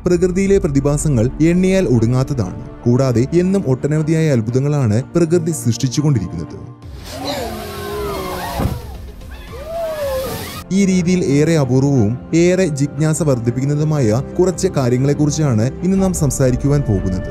പ്രകൃതിയിലെ പ്രതിഭാസങ്ങൾ എണ്ണിയാൽ ഒടുങ്ങാത്തതാണ് കൂടാതെ എന്നും ഒട്ടനവധിയായ അത്ഭുതങ്ങളാണ് പ്രകൃതി സൃഷ്ടിച്ചുകൊണ്ടിരിക്കുന്നത് ഈ രീതിയിൽ ഏറെ അപൂർവവും ഏറെ ജിജ്ഞാസ വർദ്ധിപ്പിക്കുന്നതുമായ കുറച്ച് കാര്യങ്ങളെക്കുറിച്ചാണ് ഇന്ന് നാം സംസാരിക്കുവാൻ പോകുന്നത്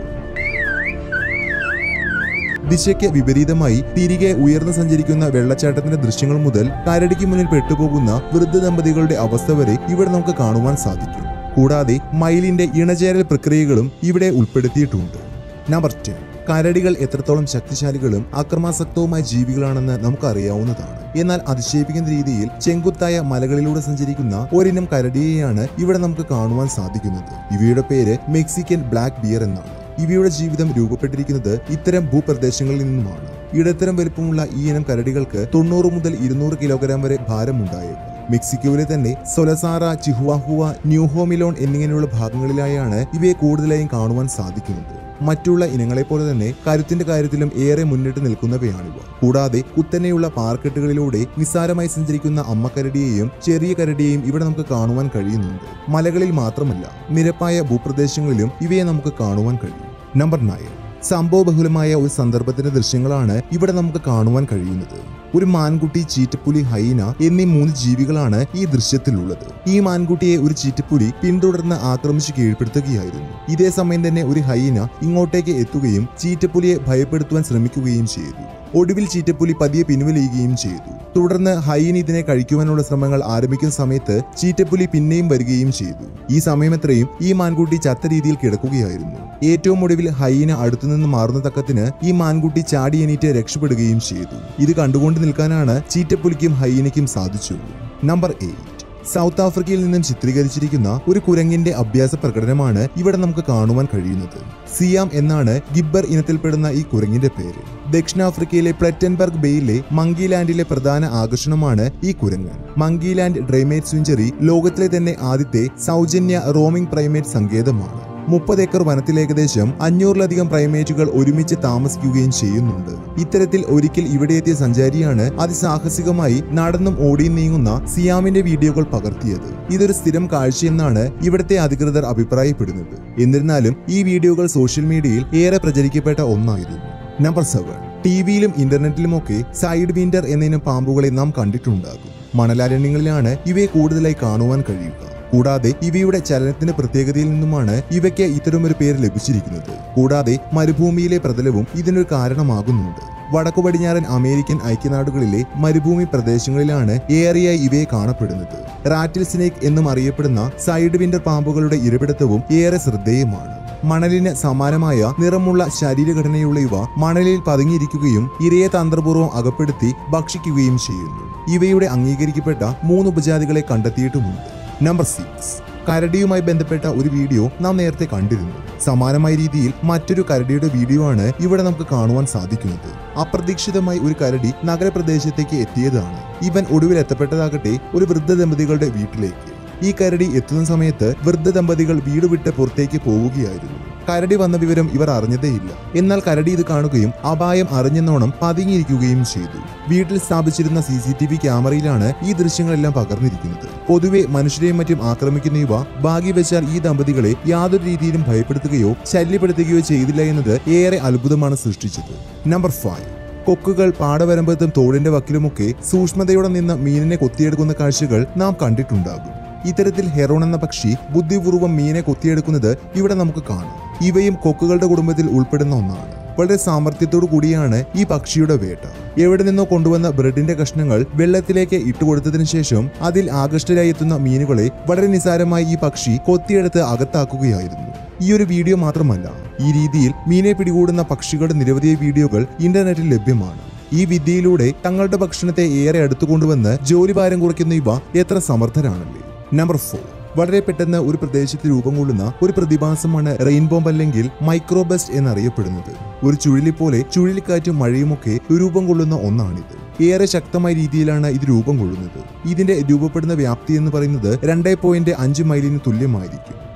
ദിശയ്ക്ക് വിപരീതമായി തിരികെ ഉയർന്നു സഞ്ചരിക്കുന്ന വെള്ളച്ചാട്ടത്തിന്റെ ദൃശ്യങ്ങൾ മുതൽ കരടിക്ക് മുന്നിൽ പെട്ടുപോകുന്ന വൃദ്ധ ദമ്പതികളുടെ അവസ്ഥ വരെ ഇവിടെ നമുക്ക് കാണുവാൻ സാധിക്കും കൂടാതെ മയിലിന്റെ ഇണചേരൽ പ്രക്രിയകളും ഇവിടെ ഉൾപ്പെടുത്തിയിട്ടുണ്ട് നമ്പർ ടെൻ കരടികൾ എത്രത്തോളം ശക്തിശാലികളും അക്രമാസക്തവുമായ ജീവികളാണെന്ന് നമുക്കറിയാവുന്നതാണ് എന്നാൽ അതിശയിപ്പിക്കുന്ന രീതിയിൽ ചെങ്കുത്തായ മലകളിലൂടെ സഞ്ചരിക്കുന്ന ഒരിനം കരടിയെയാണ് ഇവിടെ നമുക്ക് കാണുവാൻ സാധിക്കുന്നത് ഇവയുടെ പേര് മെക്സിക്കൻ ബ്ലാക്ക് ബിയർ എന്നാണ് ഇവയുടെ ജീവിതം രൂപപ്പെട്ടിരിക്കുന്നത് ഇത്തരം ഭൂപ്രദേശങ്ങളിൽ നിന്നുമാണ് ഇടത്തരം വലുപ്പമുള്ള ഈ ഇനം കരടികൾക്ക് തൊണ്ണൂറ് മുതൽ ഇരുന്നൂറ് കിലോഗ്രാം വരെ ഭാരമുണ്ടായേക്കും മെക്സിക്കോയിലെ തന്നെ സൊലസാറ ചിഹുവാഹുവ ന്യൂഹോമിലോൺ എന്നിങ്ങനെയുള്ള ഭാഗങ്ങളിലായാണ് ഇവയെ കൂടുതലായും കാണുവാൻ സാധിക്കുന്നത് മറ്റുള്ള ഇനങ്ങളെപ്പോലെ തന്നെ കരുത്തിന്റെ കാര്യത്തിലും ഏറെ മുന്നിട്ട് നിൽക്കുന്നവയാണിവ കൂടാതെ കുത്തനെയുള്ള പാർക്കെട്ടുകളിലൂടെ നിസ്സാരമായി സഞ്ചരിക്കുന്ന അമ്മക്കരടിയെയും ചെറിയ കരടിയെയും ഇവിടെ നമുക്ക് കാണുവാൻ കഴിയുന്നുണ്ട് മലകളിൽ മാത്രമല്ല നിരപ്പായ ഭൂപ്രദേശങ്ങളിലും ഇവയെ നമുക്ക് കാണുവാൻ കഴിയും നമ്പർ നയൻ സംഭവബഹുലമായ ഒരു സന്ദർഭത്തിന്റെ ദൃശ്യങ്ങളാണ് ഇവിടെ നമുക്ക് കാണുവാൻ കഴിയുന്നത് ഒരു മാൻകുട്ടി ചീറ്റപ്പുലി ഹൈന എന്നീ മൂന്ന് ജീവികളാണ് ഈ ദൃശ്യത്തിലുള്ളത് ഈ മാൻകുട്ടിയെ ഒരു ചീറ്റപ്പുലി പിന്തുടർന്ന് ആക്രമിച്ച് കീഴ്പ്പെടുത്തുകയായിരുന്നു ഇതേ സമയം തന്നെ ഒരു ഹൈന ഇങ്ങോട്ടേക്ക് എത്തുകയും ചീറ്റപ്പുലിയെ ഭയപ്പെടുത്തുവാൻ ശ്രമിക്കുകയും ചെയ്തു ഒടുവിൽ ചീറ്റപ്പുലി പതിയെ പിൻവലിയുകയും ചെയ്തു തുടർന്ന് ഹൈന ഇതിനെ കഴിക്കുവാനുള്ള ശ്രമങ്ങൾ ആരംഭിക്കുന്ന സമയത്ത് ചീറ്റപ്പുലി പിന്നെയും വരികയും ചെയ്തു ഈ സമയമത്രയും ഈ മാൻകുട്ടി ചത്ത രീതിയിൽ കിടക്കുകയായിരുന്നു ഏറ്റവും ഒടുവിൽ ഹൈന അടുത്തുനിന്ന് മാറുന്ന തക്കത്തിന് ഈ മാൻകുട്ടി ചാടി എണീറ്റ് രക്ഷപ്പെടുകയും ചെയ്തു ഇത് കണ്ടുകൊണ്ട് നിൽക്കാനാണ് ചീറ്റപ്പുലിക്കും ഹൈനയ്ക്കും സാധിച്ചു നമ്പർ എയ്റ്റ് സൗത്ത് ആഫ്രിക്കയിൽ നിന്നും ചിത്രീകരിച്ചിരിക്കുന്ന ഒരു കുരങ്ങിന്റെ അഭ്യാസ പ്രകടനമാണ് ഇവിടെ നമുക്ക് കാണുവാൻ കഴിയുന്നത് സിയാം എന്നാണ് ഗിബ്ബർ ഇനത്തിൽപ്പെടുന്ന ഈ കുരങ്ങിന്റെ പേര് ദക്ഷിണാഫ്രിക്കയിലെ പ്ലറ്റൻബർഗ് ബേയിലെ മങ്കിലാൻഡിലെ പ്രധാന ആകർഷണമാണ് ഈ കുരങ്ങ് മങ്കിലാൻഡ് ഡ്രൈമേറ്റ് സെഞ്ചുറി ലോകത്തിലെ തന്നെ ആദ്യത്തെ സൗജന്യ റോമിംഗ് പ്രൈമേറ്റ് സങ്കേതമാണ് മുപ്പത് ഏക്കർ വനത്തിൽ ഏകദേശം അഞ്ഞൂറിലധികം പ്രൈമേറ്റുകൾ ഒരുമിച്ച് താമസിക്കുകയും ചെയ്യുന്നുണ്ട് ഇത്തരത്തിൽ ഒരിക്കൽ ഇവിടെ എത്തിയ സഞ്ചാരിയാണ് അതിസാഹസികമായി നടന്നും ഓടിയും നീങ്ങുന്ന സിയാമിന്റെ വീഡിയോകൾ പകർത്തിയത് ഇതൊരു സ്ഥിരം കാഴ്ചയെന്നാണ് ഇവിടുത്തെ അധികൃതർ അഭിപ്രായപ്പെടുന്നത് എന്നിരുന്നാലും ഈ വീഡിയോകൾ സോഷ്യൽ മീഡിയയിൽ ഏറെ പ്രചരിക്കപ്പെട്ട ഒന്നായിരുന്നു നമ്പർ സെവൻ ടിവിയിലും ഇന്റർനെറ്റിലുമൊക്കെ സൈഡ് വിൻഡർ എന്നിനം പാമ്പുകളെ നാം കണ്ടിട്ടുണ്ടാകും മണലാരണ്യങ്ങളിലാണ് ഇവയെ കൂടുതലായി കാണുവാൻ കഴിയുക കൂടാതെ ഇവയുടെ ചലനത്തിന്റെ പ്രത്യേകതയിൽ നിന്നുമാണ് ഇവയ്ക്ക് ഇത്തരമൊരു പേര് ലഭിച്ചിരിക്കുന്നത് കൂടാതെ മരുഭൂമിയിലെ പ്രതലവും ഇതിനൊരു കാരണമാകുന്നുണ്ട് വടക്കു പടിഞ്ഞാറൻ അമേരിക്കൻ ഐക്യനാടുകളിലെ മരുഭൂമി പ്രദേശങ്ങളിലാണ് ഏറെയായി ഇവയെ കാണപ്പെടുന്നത് റാറ്റിൽ സ്നേക്ക് എന്നും അറിയപ്പെടുന്ന സൈഡ് വിൻഡർ പാമ്പുകളുടെ ഇരപിടുത്തവും ഏറെ ശ്രദ്ധേയമാണ് മണലിന് സമാനമായ നിറമുള്ള ശരീരഘടനയുള്ള ഇവ മണലിൽ പതുങ്ങിയിരിക്കുകയും ഇരയെ തന്ത്രപൂർവ്വം അകപ്പെടുത്തി ഭക്ഷിക്കുകയും ചെയ്യുന്നു ഇവയുടെ അംഗീകരിക്കപ്പെട്ട മൂന്ന് ഉപജാതികളെ കണ്ടെത്തിയിട്ടുമുണ്ട് നമ്പർ സിക്സ് കരടിയുമായി ബന്ധപ്പെട്ട ഒരു വീഡിയോ നാം നേരത്തെ കണ്ടിരുന്നു സമാനമായ രീതിയിൽ മറ്റൊരു കരടിയുടെ വീഡിയോ ആണ് ഇവിടെ നമുക്ക് കാണുവാൻ സാധിക്കുന്നത് അപ്രതീക്ഷിതമായി ഒരു കരടി നഗരപ്രദേശത്തേക്ക് എത്തിയതാണ് ഇവൻ ഒടുവിൽ എത്തപ്പെട്ടതാകട്ടെ ഒരു വൃദ്ധ ദമ്പതികളുടെ വീട്ടിലേക്ക് ഈ കരടി എത്തുന്ന സമയത്ത് വൃദ്ധ ദമ്പതികൾ വീട് വിട്ട് പുറത്തേക്ക് പോവുകയായിരുന്നു കരടി വന്ന വിവരം ഇവർ അറിഞ്ഞതേയില്ല എന്നാൽ കരടി ഇത് കാണുകയും അപായം അറിഞ്ഞെന്നോണം പതുങ്ങിയിരിക്കുകയും ചെയ്തു വീട്ടിൽ സ്ഥാപിച്ചിരുന്ന സി സി ടി വി ക്യാമറയിലാണ് ഈ ദൃശ്യങ്ങളെല്ലാം പകർന്നിരിക്കുന്നത് പൊതുവെ മനുഷ്യരെയും മറ്റും ആക്രമിക്കുന്ന ഇവ ഭാഗ്യ വെച്ചാൽ ഈ ദമ്പതികളെ യാതൊരു രീതിയിലും ഭയപ്പെടുത്തുകയോ ശല്യപ്പെടുത്തുകയോ ചെയ്തില്ല എന്നത് ഏറെ അത്ഭുതമാണ് സൃഷ്ടിച്ചത് നമ്പർ ഫൈവ് കൊക്കുകൾ പാടവരമ്പത്തും തോടിന്റെ വക്കിലുമൊക്കെ സൂക്ഷ്മതയോടെ നിന്ന് മീനിനെ കൊത്തിയെടുക്കുന്ന കാഴ്ചകൾ നാം കണ്ടിട്ടുണ്ടാകും ഇത്തരത്തിൽ ഹെറോൺ എന്ന പക്ഷി ബുദ്ധിപൂർവ്വം മീനെ കൊത്തിയെടുക്കുന്നത് ഇവിടെ നമുക്ക് കാണാം ഇവയും കൊക്കുകളുടെ കുടുംബത്തിൽ ഉൾപ്പെടുന്ന ഒന്നാണ് വളരെ സാമർഥ്യത്തോടു കൂടിയാണ് ഈ പക്ഷിയുടെ വേട്ട എവിടെ നിന്നോ കൊണ്ടുവന്ന ബ്രെഡിന്റെ കഷ്ണങ്ങൾ വെള്ളത്തിലേക്ക് ഇട്ടുകൊടുത്തതിനു ശേഷം അതിൽ ആകൃഷ്ടരായി എത്തുന്ന മീനുകളെ വളരെ നിസാരമായി ഈ പക്ഷി കൊത്തിയെടുത്ത് അകത്താക്കുകയായിരുന്നു ഈ ഒരു വീഡിയോ മാത്രമല്ല ഈ രീതിയിൽ മീനെ പിടികൂടുന്ന പക്ഷികളുടെ നിരവധി വീഡിയോകൾ ഇന്റർനെറ്റിൽ ലഭ്യമാണ് ഈ വിദ്യയിലൂടെ തങ്ങളുടെ ഭക്ഷണത്തെ ഏറെ അടുത്തു കൊണ്ടുവന്ന് ജോലിഭാരം കുറയ്ക്കുന്ന ഇവ എത്ര സമർത്ഥരാണല്ലേ നമ്പർ ഫോർ വളരെ പെട്ടെന്ന് ഒരു പ്രദേശത്ത് രൂപം കൊള്ളുന്ന ഒരു പ്രതിഭാസമാണ് റെയിൻബോ അല്ലെങ്കിൽ മൈക്രോബസ്റ്റ് എന്നറിയപ്പെടുന്നത് ഒരു ചുഴലി പോലെ ചുഴലിക്കാറ്റും മഴയുമൊക്കെ രൂപം കൊള്ളുന്ന ഒന്നാണിത് ഏറെ ശക്തമായ രീതിയിലാണ് ഇത് രൂപം കൊള്ളുന്നത് ഇതിന്റെ രൂപപ്പെടുന്ന വ്യാപ്തി എന്ന് പറയുന്നത് രണ്ടേ പോയിന്റ് അഞ്ച് മൈലിന് തുല്യമായിരിക്കും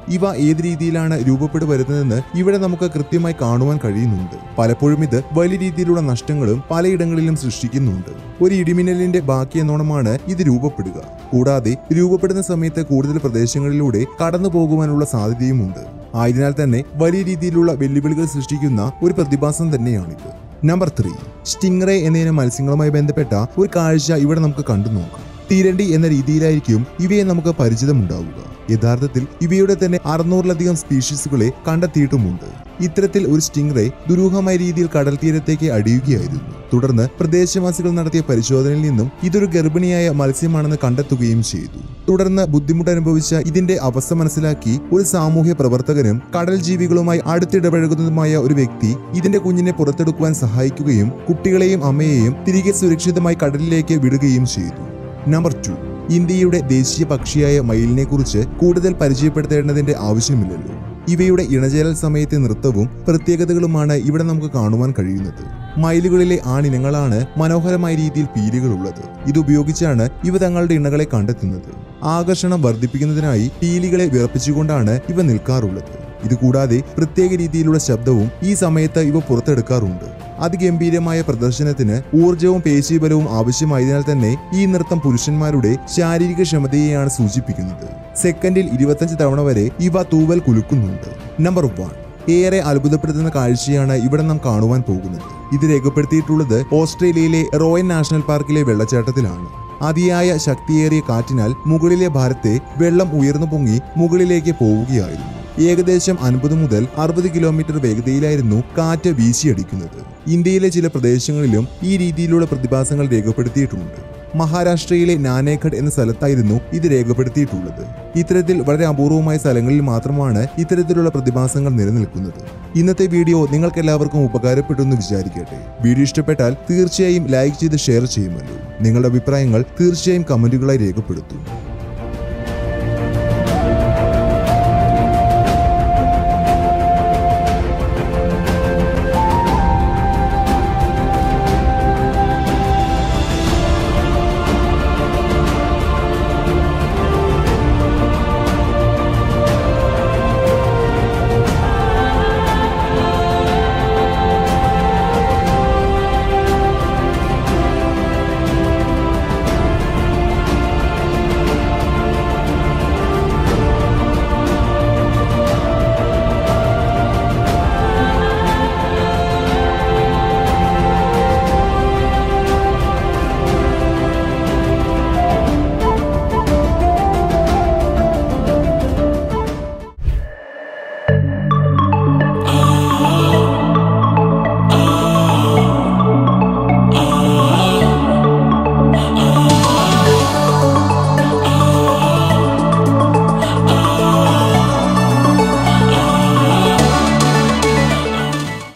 ഇവ ഏത് രീതിയിലാണ് രൂപപ്പെട്ട് വരുന്നതെന്ന് ഇവിടെ നമുക്ക് കൃത്യമായി കാണുവാൻ കഴിയുന്നുണ്ട് പലപ്പോഴും ഇത് വലിയ രീതിയിലുള്ള നഷ്ടങ്ങളും പലയിടങ്ങളിലും സൃഷ്ടിക്കുന്നുണ്ട് ഒരു ഇടിമിന്നലിന്റെ ബാക്കി എന്നോണമാണ് ഇത് രൂപപ്പെടുക കൂടാതെ രൂപപ്പെടുന്ന സമയത്ത് കൂടുതൽ പ്രദേശങ്ങളിലൂടെ കടന്നു പോകുവാനുള്ള സാധ്യതയുമുണ്ട് ആയതിനാൽ തന്നെ വലിയ രീതിയിലുള്ള വെല്ലുവിളികൾ സൃഷ്ടിക്കുന്ന ഒരു പ്രതിഭാസം തന്നെയാണിത് നമ്പർ ത്രീ സ്റ്റിംഗ്റേ എന്നതിന് മത്സ്യങ്ങളുമായി ബന്ധപ്പെട്ട ഒരു കാഴ്ച ഇവിടെ നമുക്ക് കണ്ടു നോക്കാം തീരണ്ടി എന്ന രീതിയിലായിരിക്കും ഇവയെ നമുക്ക് പരിചിതമുണ്ടാവുക യഥാർത്ഥത്തിൽ ഇവയുടെ തന്നെ അറുന്നൂറിലധികം സ്പീഷീസുകളെ കണ്ടെത്തിയിട്ടുമുണ്ട് ഇത്തരത്തിൽ ഒരു സ്റ്റിംഗ്റേ ദുരൂഹമായ രീതിയിൽ കടൽ തീരത്തേക്ക് അടിയുകയായിരുന്നു തുടർന്ന് പ്രദേശവാസികൾ നടത്തിയ പരിശോധനയിൽ നിന്നും ഇതൊരു ഗർഭിണിയായ മത്സ്യമാണെന്ന് കണ്ടെത്തുകയും ചെയ്തു തുടർന്ന് ബുദ്ധിമുട്ട് അനുഭവിച്ച ഇതിന്റെ അവസ്ഥ മനസ്സിലാക്കി ഒരു സാമൂഹ്യ പ്രവർത്തകനും കടൽ ജീവികളുമായി അടുത്തിടപഴകുന്നതുമായ ഒരു വ്യക്തി ഇതിന്റെ കുഞ്ഞിനെ പുറത്തെടുക്കുവാൻ സഹായിക്കുകയും കുട്ടികളെയും അമ്മയെയും തിരികെ സുരക്ഷിതമായി കടലിലേക്ക് വിടുകയും ചെയ്തു നമ്പർ ടു ഇന്ത്യയുടെ ദേശീയ പക്ഷിയായ മയിലിനെ കുറിച്ച് കൂടുതൽ പരിചയപ്പെടുത്തേണ്ടതിന്റെ ആവശ്യമില്ലല്ലോ ഇവയുടെ ഇണചേരൽ സമയത്തെ നൃത്തവും പ്രത്യേകതകളുമാണ് ഇവിടെ നമുക്ക് കാണുവാൻ കഴിയുന്നത് മയിലുകളിലെ ആണിനങ്ങളാണ് മനോഹരമായ രീതിയിൽ പീലികളുള്ളത് ഇതുപയോഗിച്ചാണ് ഇവ തങ്ങളുടെ ഇണകളെ കണ്ടെത്തുന്നത് ആകർഷണം വർദ്ധിപ്പിക്കുന്നതിനായി പീലികളെ വിറപ്പിച്ചുകൊണ്ടാണ് ഇവ നിൽക്കാറുള്ളത് ഇതുകൂടാതെ പ്രത്യേക രീതിയിലുള്ള ശബ്ദവും ഈ സമയത്ത് ഇവ പുറത്തെടുക്കാറുണ്ട് അതിഗംഭീരമായ പ്രദർശനത്തിന് ഊർജവും പേശീബലവും ആവശ്യമായതിനാൽ തന്നെ ഈ നൃത്തം പുരുഷന്മാരുടെ ശാരീരിക ക്ഷമതയെയാണ് സൂചിപ്പിക്കുന്നത് സെക്കൻഡിൽ ഇരുപത്തഞ്ച് തവണ വരെ ഇവ തൂവൽ കുലുക്കുന്നുണ്ട് നമ്പർ വൺ ഏറെ അത്ഭുതപ്പെടുത്തുന്ന കാഴ്ചയാണ് ഇവിടെ നാം കാണുവാൻ പോകുന്നത് ഇത് രേഖപ്പെടുത്തിയിട്ടുള്ളത് ഓസ്ട്രേലിയയിലെ റോയൽ നാഷണൽ പാർക്കിലെ വെള്ളച്ചാട്ടത്തിലാണ് അതിയായ ശക്തിയേറിയ കാറ്റിനാൽ മുകളിലെ ഭാരത്തെ വെള്ളം ഉയർന്നു പൊങ്ങി മുകളിലേക്ക് പോവുകയായിരുന്നു ഏകദേശം അൻപത് മുതൽ അറുപത് കിലോമീറ്റർ വേഗതയിലായിരുന്നു കാറ്റ് വീശിയടിക്കുന്നത് ഇന്ത്യയിലെ ചില പ്രദേശങ്ങളിലും ഈ രീതിയിലുള്ള പ്രതിഭാസങ്ങൾ രേഖപ്പെടുത്തിയിട്ടുണ്ട് മഹാരാഷ്ട്രയിലെ നാനേഘഡ് എന്ന സ്ഥലത്തായിരുന്നു ഇത് രേഖപ്പെടുത്തിയിട്ടുള്ളത് ഇത്തരത്തിൽ വളരെ അപൂർവമായ സ്ഥലങ്ങളിൽ മാത്രമാണ് ഇത്തരത്തിലുള്ള പ്രതിഭാസങ്ങൾ നിലനിൽക്കുന്നത് ഇന്നത്തെ വീഡിയോ നിങ്ങൾക്ക് എല്ലാവർക്കും ഉപകാരപ്പെട്ടു എന്ന് വിചാരിക്കട്ടെ വീഡിയോ ഇഷ്ടപ്പെട്ടാൽ തീർച്ചയായും ലൈക്ക് ചെയ്ത് ഷെയർ ചെയ്യുമല്ലോ നിങ്ങളുടെ അഭിപ്രായങ്ങൾ തീർച്ചയായും കമന്റുകളായി രേഖപ്പെടുത്തും